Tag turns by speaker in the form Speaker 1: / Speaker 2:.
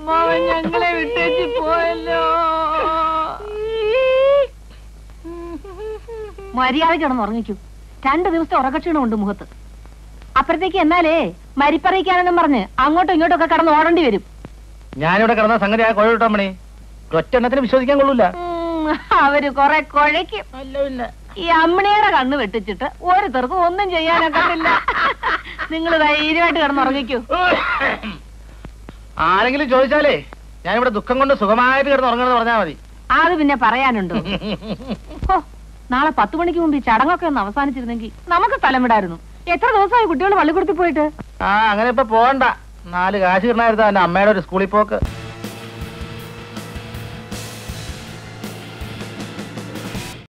Speaker 1: അമ്മാവൻ ഞങ്ങളെ വിട്ടേച്ച് പോയല്ലോ
Speaker 2: മര്യാദ കിടന്ന് ഉറങ്ങിക്കൂ രണ്ടു ദിവസത്തെ ഉറക്കക്ഷീണമുണ്ട് മുഖത്ത് അപ്പുറത്തേക്ക് എന്നാലേ മരിപ്പറിയിക്കാനെന്നും പറഞ്ഞ് അങ്ങോട്ടും ഇങ്ങോട്ടും ഒക്കെ കടന്ന് ഓടേണ്ടി വരും
Speaker 3: ഞാനിവിടെ കിടന്ന സംഗതി ആ കുഴ മണി ഒറ്റെണ്ണത്തിന് വിശ്വസിക്കാൻ കൊള്ളൂല
Speaker 2: ഉം, അവര് കൊറേ കുഴയ്ക്കും ഈ അമ്മിണിയുടെ കണ്ണ് വെട്ടിച്ചിട്ട് ഓരോരുത്തർക്കും ഒന്നും ചെയ്യാനൊക്കത്തില്ല നിങ്ങൾ ധൈര്യമായിട്ട് കിടന്നുറങ്ങിക്കൂ
Speaker 3: ആരെങ്കിലും ചോദിച്ചാലേ ഞാനിവിടെ ദുഃഖം കൊണ്ട് സുഖമായിട്ട് കിടന്ന് ഉറങ്ങണമെന്ന് പറഞ്ഞാൽ മതി
Speaker 2: അത് പിന്നെ പറയാനുണ്ടോ ഹോ, നാളെ പത്ത് മണിക്ക് മുമ്പ് ഈ ചടങ്ങൊക്കെ ഒന്ന് അവസാനിച്ചിരുന്നെങ്കിൽ നമുക്ക് സ്ഥലം വിടായിരുന്നു എത്ര ദിവസമായി കുട്ടികൾ പള്ളിക്കൂടത്തിൽ പോയിട്ട്
Speaker 3: ആ അങ്ങനെ ഇപ്പൊ പോകണ്ട നാല് കാശ് കിട്ടണായിരുന്നു എന്റെ അമ്മയുടെ ഒരു സ്കൂളിൽ പോക്ക്